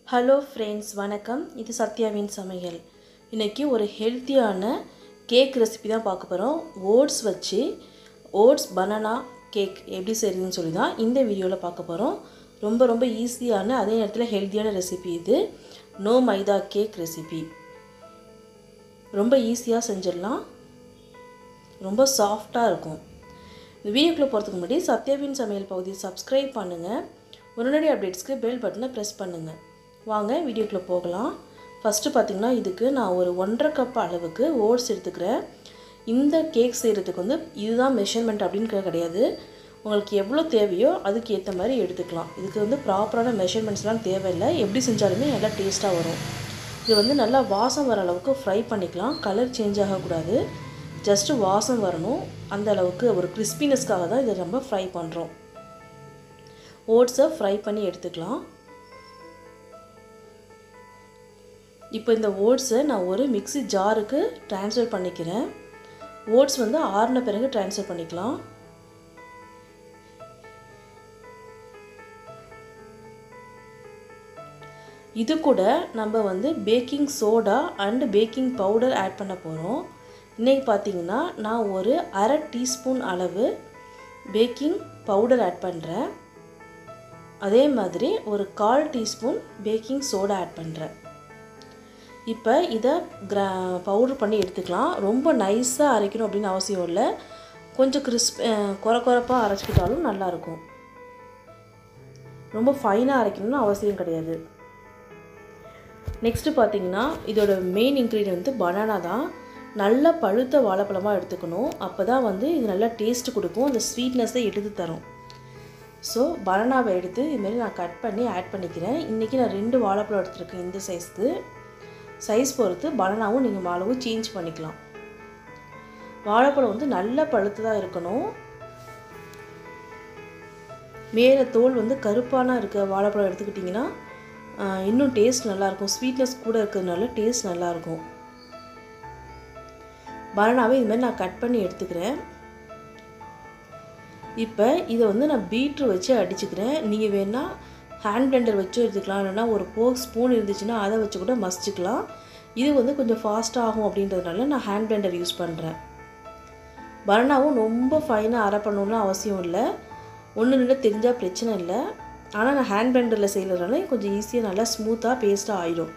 hello friends வணக்கம் இது சத்யாவின் சமையல் இன்றைக்கி ஒரு ஹெல்த்தியான கேக் ரெசிபி தான் பார்க்க போகிறோம் ஓட்ஸ் வச்சு ஓட்ஸ் பனானா கேக் எப்படி செய்கிறதுன்னு சொல்லி தான் இந்த வீடியோவில் பார்க்க போகிறோம் ரொம்ப ரொம்ப ஈஸியான அதே நேரத்தில் ஹெல்த்தியான ரெசிபி இது நோ மைதா கேக் ரெசிபி ரொம்ப ஈஸியாக செஞ்சிடலாம் ரொம்ப சாஃப்டாக இருக்கும் இந்த வீடியோக்குள்ளே போகிறதுக்கு முன்னாடி சத்யாவின் சமையல் பகுதியை சப்ஸ்கிரைப் பண்ணுங்கள் உடனடி அப்டேட்ஸ்க்கு பெல் பட்டனை ப்ரெஸ் பண்ணுங்கள் வாங்க வீடியோக்குள்ளே போகலாம் ஃபஸ்ட்டு பார்த்திங்கன்னா இதுக்கு நான் ஒரு ஒன்றரை கப் அளவுக்கு ஓட்ஸ் எடுத்துக்கிறேன் இந்த கேக் செய்கிறதுக்கு வந்து இதுதான் மெஷர்மெண்ட் அப்படின்னு கிடையாது உங்களுக்கு எவ்வளோ தேவையோ அதுக்கு ஏற்ற மாதிரி எடுத்துக்கலாம் இதுக்கு வந்து ப்ராப்பரான மெஷர்மெண்ட்ஸ்லாம் தேவையில்லை எப்படி செஞ்சாலுமே நல்லா டேஸ்ட்டாக வரும் இது வந்து நல்லா வாசம் வர அளவுக்கு ஃப்ரை பண்ணிக்கலாம் கலர் சேஞ்ச் ஆகக்கூடாது ஜஸ்ட்டு வாசம் வரணும் அந்த அளவுக்கு ஒரு கிறிஸ்பினஸ்க்காக தான் இதை நம்ம ஃப்ரை பண்ணுறோம் ஓட்ஸை ஃப்ரை பண்ணி எடுத்துக்கலாம் இப்போ இந்த ஓட்ஸை நான் ஒரு மிக்ஸி ஜாருக்கு ட்ரான்ஸ்ஃபர் பண்ணிக்கிறேன் ஓட்ஸ் வந்து ஆறின பிறகு ட்ரான்ஸ்ஃபர் பண்ணிக்கலாம் இது கூட நம்ம வந்து baking soda and baking powder add பண்ண போகிறோம் இன்றைக்கி பார்த்தீங்கன்னா நான் ஒரு அரை டீஸ்பூன் அளவு பேக்கிங் பவுடர் ஆட் பண்ணுறேன் அதே மாதிரி ஒரு கால் டீஸ்பூன் பேக்கிங் சோடா ஆட் பண்ணுறேன் இப்போ இதை கிரா பவுட்ரு பண்ணி எடுத்துக்கலாம் ரொம்ப நைஸாக அரைக்கணும் அப்படின்னு அவசியம் இல்லை கொஞ்சம் கிறிஸ்ப் குறை குறைப்பாக அரைச்சிக்கிட்டாலும் நல்லாயிருக்கும் ரொம்ப ஃபைனாக அரைக்கணும்னு அவசியம் கிடையாது நெக்ஸ்ட்டு பார்த்தீங்கன்னா இதோட மெயின் இன்க்ரீடியன்ட் வந்து பனானா தான் நல்ல பழுத்த வாழைப்பழமாக எடுத்துக்கணும் அப்போ தான் வந்து இது நல்லா டேஸ்ட் கொடுக்கும் அந்த ஸ்வீட்னஸை எடுத்து தரும் ஸோ பனானாவை எடுத்து இதுமாரி நான் கட் பண்ணி ஆட் பண்ணிக்கிறேன் இன்றைக்கி நான் ரெண்டு வாழைப்பழம் எடுத்துருக்கேன் இந்த சைஸ்க்கு சைஸ் பொறுத்து பனானாவும் நீங்கள் அளவு சேஞ்ச் பண்ணிக்கலாம் வாழைப்பழம் வந்து நல்ல பழுத்ததாக இருக்கணும் மேலே தோல் வந்து கருப்பான இருக்க வாழைப்பழம் எடுத்துக்கிட்டிங்கன்னா இன்னும் டேஸ்ட் நல்லாயிருக்கும் ஸ்வீட்னஸ் கூட இருக்கிறதுனால டேஸ்ட் நல்லாயிருக்கும் பனானாவை இதுமாதிரி நான் கட் பண்ணி எடுத்துக்கிறேன் இப்போ இதை வந்து நான் பீட்ரு வச்சு அடிச்சுக்கிறேன் நீங்கள் வேணால் ஹேண்ட் பிளெண்டர் வச்சு எடுத்துக்கலாம் இல்லைனா ஒரு போக் ஸ்பூன் இருந்துச்சுன்னா அதை வச்சு கூட மசிச்சுக்கலாம் இது வந்து கொஞ்சம் ஃபாஸ்ட் ஆகும் அப்படின்றதுனால நான் ஹேண்ட் பிளெண்டர் யூஸ் பண்ணுறேன் பனானாவும் ரொம்ப ஃபைனாக அரை பண்ணணும்னு அவசியம் இல்லை ஒன்று ரெண்டு தெரிஞ்சால் பிரச்சனை இல்லை ஆனால் நான் ஹேண்ட் பிளெண்டரில் செய்கிறதுனால கொஞ்சம் ஈஸியாக நல்லா ஸ்மூத்தாக பேஸ்ட்டாக ஆகிடும்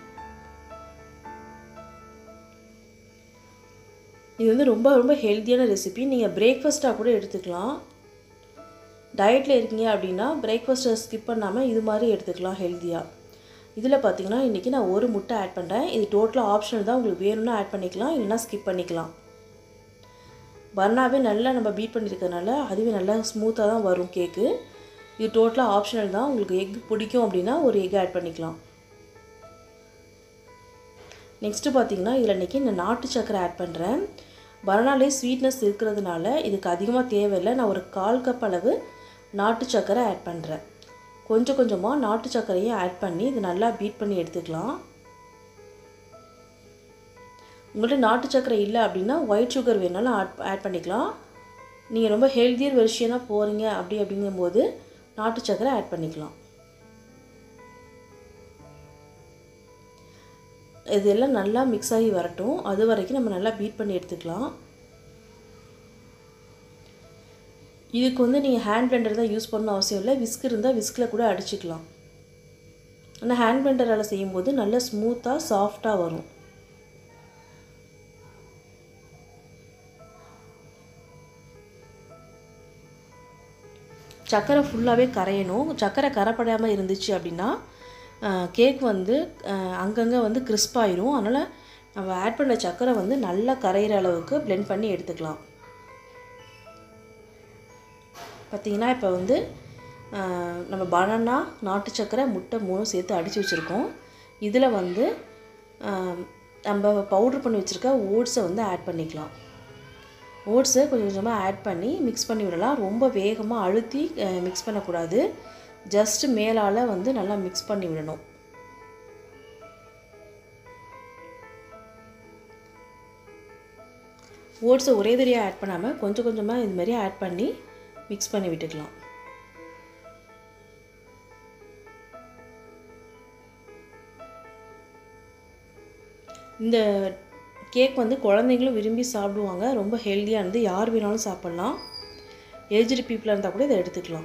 இது வந்து ரொம்ப ரொம்ப ஹெல்த்தியான ரெசிபி நீங்கள் பிரேக்ஃபாஸ்ட்டாக கூட எடுத்துக்கலாம் டயட்டில் இருக்கீங்க அப்படின்னா பிரேக்ஃபாஸ்ட்டை ஸ்கிப் பண்ணாமல் இது மாதிரி எடுத்துக்கலாம் ஹெல்த்தியாக இதில் பார்த்தீங்கன்னா இன்றைக்கி நான் ஒரு முட்டை ஆட் பண்ணுறேன் இது டோட்டலாக ஆப்ஷனல் தான் உங்களுக்கு வேணும்னா ஆட் பண்ணிக்கலாம் இல்லைனா ஸ்கிப் பண்ணிக்கலாம் பர்னாவே நல்லா நம்ம பீட் பண்ணியிருக்கிறதுனால அதுவே நல்லா ஸ்மூத்தாக தான் வரும் கேக்கு இது டோட்டலாக ஆப்ஷனல் தான் உங்களுக்கு எக் பிடிக்கும் அப்படின்னா ஒரு எக் ஆட் பண்ணிக்கலாம் நெக்ஸ்ட்டு பார்த்தீங்கன்னா இதில் இன்றைக்கி நான் நாட்டு சக்கரை ஆட் பண்ணுறேன் பனானாலே ஸ்வீட்னஸ் இருக்கிறதுனால இதுக்கு அதிகமாக தேவையில்லை நான் ஒரு கால் கப் அளவு நாட்டு சக்கரை ஆட் பண்ணுறேன் கொஞ்சம் கொஞ்சமாக நாட்டு சர்க்கரையும் ஆட் பண்ணி இது நல்லா பீட் பண்ணி எடுத்துக்கலாம் உங்கள்கிட்ட நாட்டு சர்க்கரை இல்லை அப்படின்னா ஒயிட் சுகர் வேணாலும் ஆட் ஆட் பண்ணிக்கலாம் நீங்கள் ரொம்ப ஹெல்த்தியர் வெர்ஷனாக போகிறீங்க அப்படி அப்படிங்கும்போது நாட்டு சர்க்கரை ஆட் பண்ணிக்கலாம் இதெல்லாம் நல்லா மிக்ஸ் ஆகி வரட்டும் அது வரைக்கும் நம்ம நல்லா பீட் பண்ணி எடுத்துக்கலாம் இதுக்கு வந்து நீங்கள் ஹேண்ட் பிளெண்டர் தான் யூஸ் பண்ணணும் அவசியம் இல்லை விஸ்க் இருந்தால் விஸ்கில் கூட அடிச்சுக்கலாம் ஆனால் ஹேண்ட் பிளெண்டரால் செய்யும்போது நல்லா ஸ்மூத்தாக சாஃப்டாக வரும் சர்க்கரை ஃபுல்லாகவே கரையணும் சர்க்கரை கரைப்படாமல் இருந்துச்சு அப்படின்னா கேக் வந்து அங்கங்கே வந்து கிறிஸ்பாயிரும் அதனால் நம்ம ஆட் பண்ண சர்க்கரை வந்து நல்லா கரையிற அளவுக்கு பிளெண்ட் பண்ணி எடுத்துக்கலாம் பார்த்திங்கன்னா இப்போ வந்து நம்ம பனானா நாட்டு சர்க்கரை முட்டை மூணும் சேர்த்து அடித்து வச்சுருக்கோம் இதில் வந்து நம்ம பவுட்ரு பண்ணி வச்சுருக்க ஓட்ஸை வந்து ஆட் பண்ணிக்கலாம் ஓட்ஸை கொஞ்சம் கொஞ்சமாக ஆட் பண்ணி மிக்ஸ் பண்ணி விடலாம் ரொம்ப வேகமாக அழுத்தி மிக்ஸ் பண்ணக்கூடாது ஜஸ்ட்டு மேலால் வந்து நல்லா மிக்ஸ் பண்ணி விடணும் ஓட்ஸை ஒரே தடியாக ஆட் பண்ணாமல் கொஞ்சம் கொஞ்சமாக இது மாதிரி ஆட் பண்ணி மிக்ஸ் பண்ணி விட்டுக்கலாம் இந்த கேக் வந்து குழந்தைங்களும் விரும்பி சாப்பிடுவாங்க ரொம்ப ஹெல்த்தியானது யார் வேணாலும் சாப்பிட்லாம் ஏஜ்டு பீப்புளாக இருந்தால் கூட இதை எடுத்துக்கலாம்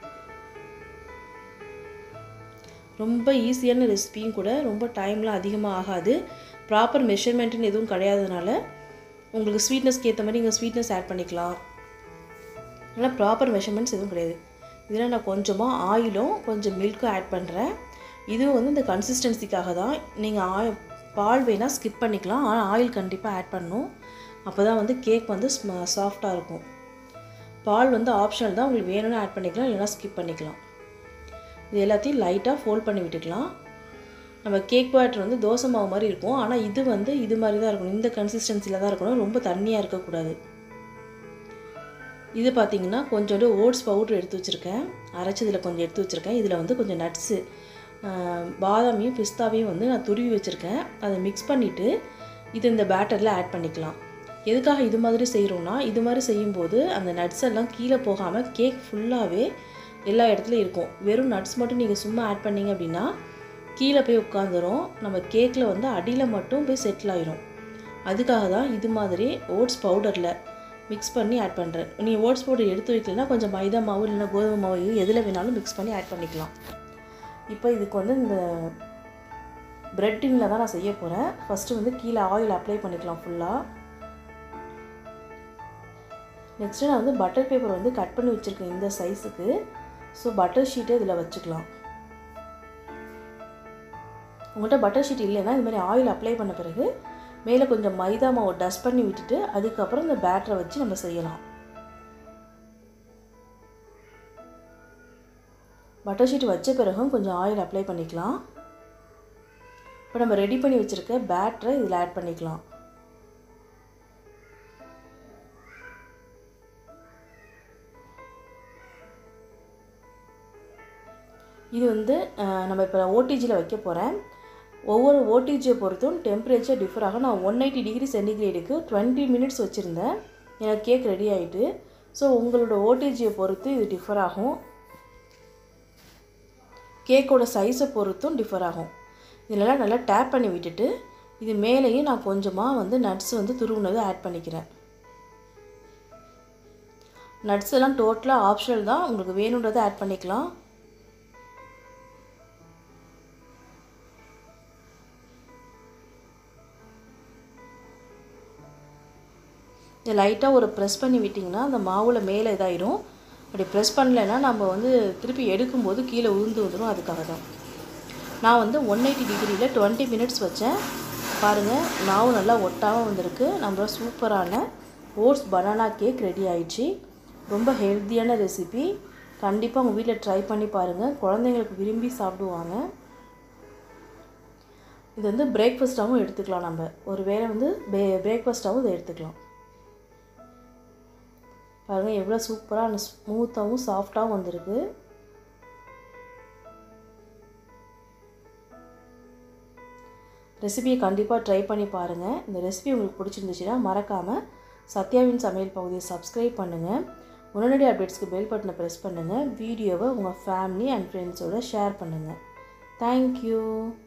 ரொம்ப ஈஸியான ரெசிபியும் கூட ரொம்ப டைம்லாம் அதிகமாக ஆகாது ப்ராப்பர் மெஷர்மெண்ட்டுன்னு எதுவும் கிடையாதனால உங்களுக்கு ஸ்வீட்னஸ்க்கு ஏற்ற மாதிரி நீங்கள் ஸ்வீட்னஸ் ஆட் பண்ணிக்கலாம் ஆனால் ப்ராப்பர் மெஷர்மெண்ட்ஸ் எதுவும் கிடையாது இதில் நான் கொஞ்சமாக ஆயிலும் கொஞ்சம் மில்க்கும் ஆட் பண்ணுறேன் இதுவும் வந்து இந்த கன்சிஸ்டன்சிக்காக தான் நீங்கள் ஆய் பால் வேணால் ஸ்கிப் பண்ணிக்கலாம் ஆனால் ஆயில் கண்டிப்பாக ஆட் பண்ணணும் அப்போ தான் வந்து கேக் வந்து சாஃப்டாக இருக்கும் பால் வந்து ஆப்ஷனல் தான் உங்களுக்கு வேணும்னு ஆட் பண்ணிக்கலாம் இல்லைனா ஸ்கிப் பண்ணிக்கலாம் இது எல்லாத்தையும் லைட்டாக ஃபோல்ட் பண்ணி விட்டுக்கலாம் நம்ம கேக் பேட்டர் வந்து தோசை மாவு மாதிரி இருக்கும் ஆனால் இது வந்து இது மாதிரி தான் இருக்கணும் இந்த கன்சிஸ்டன்சியில் தான் இருக்கணும் ரொம்ப தண்ணியாக இருக்கக்கூடாது இது பார்த்திங்கன்னா கொஞ்சோண்டு ஓட்ஸ் பவுட்ரு எடுத்து வச்சுருக்கேன் அரைச்சதில் கொஞ்சம் எடுத்து வச்சுருக்கேன் இதில் வந்து கொஞ்சம் நட்ஸு பாதாமையும் பிஸ்தாவையும் வந்து நான் துருவி வச்சுருக்கேன் அதை மிக்ஸ் பண்ணிவிட்டு இது இந்த பேட்டரில் ஆட் பண்ணிக்கலாம் எதுக்காக இது மாதிரி செய்கிறோன்னா இது மாதிரி செய்யும்போது அந்த நட்ஸ் எல்லாம் கீழே போகாமல் கேக் ஃபுல்லாகவே எல்லா இடத்துலையும் இருக்கும் வெறும் நட்ஸ் மட்டும் நீங்கள் சும்மா ஆட் பண்ணிங்க அப்படின்னா கீழே போய் உட்காந்துரும் நம்ம கேக்கில் வந்து அடியில் மட்டும் போய் செட்டில் ஆயிரும் அதுக்காக தான் இது மாதிரி ஓட்ஸ் பவுடரில் மிக்ஸ் பண்ணி ஆட் பண்ணுறேன் நீ ஓட்ஸ் பவுடர் எடுத்து வைக்கலனா கொஞ்சம் மைதா மாவு இல்லைன்னா கோதுமை மாவு எதில் வேணாலும் மிக்ஸ் பண்ணி ஆட் பண்ணிக்கலாம் இப்போ இதுக்கு வந்து இந்த பிரெட் டின்னில் தான் நான் செய்ய போகிறேன் ஃபஸ்ட்டு வந்து கீழே ஆயில் அப்ளை பண்ணிக்கலாம் ஃபுல்லாக நெக்ஸ்ட்டு நான் வந்து பட்டர் பேப்பர் வந்து கட் பண்ணி வச்சுருக்கேன் இந்த சைஸுக்கு ஸோ பட்டர் ஷீட்டை இதில் வச்சுக்கலாம் உங்கள்கிட்ட பட்டர் ஷீட் இல்லைன்னா இது மாதிரி ஆயில் அப்ளை பண்ண பிறகு மேலே கொஞ்சம் மைதா மாவு டஸ்ட் பண்ணி விட்டுட்டு அதுக்கப்புறம் இந்த பேட்டரை வச்சு நம்ம செய்யலாம் பட்டர் ஷீட் வச்ச பிறகும் கொஞ்சம் ஆயில் அப்ளை பண்ணிக்கலாம் இப்போ நம்ம ரெடி பண்ணி வச்சுருக்க பேட்டரை இதில் ஆட் பண்ணிக்கலாம் இது வந்து நம்ம இப்போ ஓடிஜியில் வைக்க போகிறேன் ஒவ்வொரு ஓடிஜியை பொறுத்தும் டெம்பரேச்சர் டிஃபர் ஆகும் நான் ஒன் எயிட்டி டிகிரி சென்டிகிரேடுக்கு டுவெண்ட்டி மினிட்ஸ் வச்சுருந்தேன் எனக்கு கேக் ரெடி ஆகிட்டு ஸோ உங்களோட ஓடிஜியை பொறுத்து இது டிஃபர் ஆகும் கேக்கோட சைஸை பொறுத்தும் டிஃபர் ஆகும் இதெல்லாம் நல்லா டேப் பண்ணி விட்டுட்டு இது மேலேயும் நான் கொஞ்சமாக வந்து நட்ஸ் வந்து துருவுனது ஆட் பண்ணிக்கிறேன் நட்ஸ் எல்லாம் டோட்டலாக ஆப்ஷனல் தான் உங்களுக்கு வேணுன்றதை ஆட் பண்ணிக்கலாம் இதை லைட்டாக ஒரு ப்ரெஸ் பண்ணி விட்டிங்கன்னா அந்த மாவில் மேலே இதாயிடும் அப்படி ப்ரெஸ் பண்ணலைன்னா நம்ம வந்து திருப்பி எடுக்கும்போது கீழே உளுந்து வந்துடும் அதுக்காக தான் நான் வந்து ஒன் எயிட்டி டிகிரியில் டுவெண்ட்டி மினிட்ஸ் வச்சேன் பாருங்கள் மாவு நல்லா ஒட்டாமல் வந்திருக்கு நம்ம சூப்பரான ஓட்ஸ் பனானா கேக் ரெடி ஆயிடுச்சு ரொம்ப ஹெல்த்தியான ரெசிபி கண்டிப்பாக உங்கள் வீட்டில் ட்ரை பண்ணி பாருங்கள் குழந்தைங்களுக்கு விரும்பி சாப்பிடுவாங்க இது வந்து பிரேக்ஃபாஸ்ட்டாகவும் எடுத்துக்கலாம் நம்ம ஒரு வேளை வந்து பே பிரேக்ஃபாஸ்ட்டாகவும் இதை எடுத்துக்கலாம் பாருங்கள் எவ்வளோ சூப்பராக ஸ்மூத்தாகவும் சாஃப்டாகவும் வந்திருக்கு ரெசிபியை கண்டிப்பாக ட்ரை பண்ணி பாருங்கள் இந்த ரெசிபி உங்களுக்கு பிடிச்சிருந்துச்சுன்னா மறக்காமல் சத்யாவின் சமையல் பகுதியை சப்ஸ்கிரைப் பண்ணுங்கள் உடனடி அப்டேட்ஸ்க்கு பெல் பட்டனை ப்ரெஸ் பண்ணுங்கள் வீடியோவை உங்கள் ஃபேமிலி அண்ட் ஃப்ரெண்ட்ஸோட ஷேர் பண்ணுங்கள் தேங்க்யூ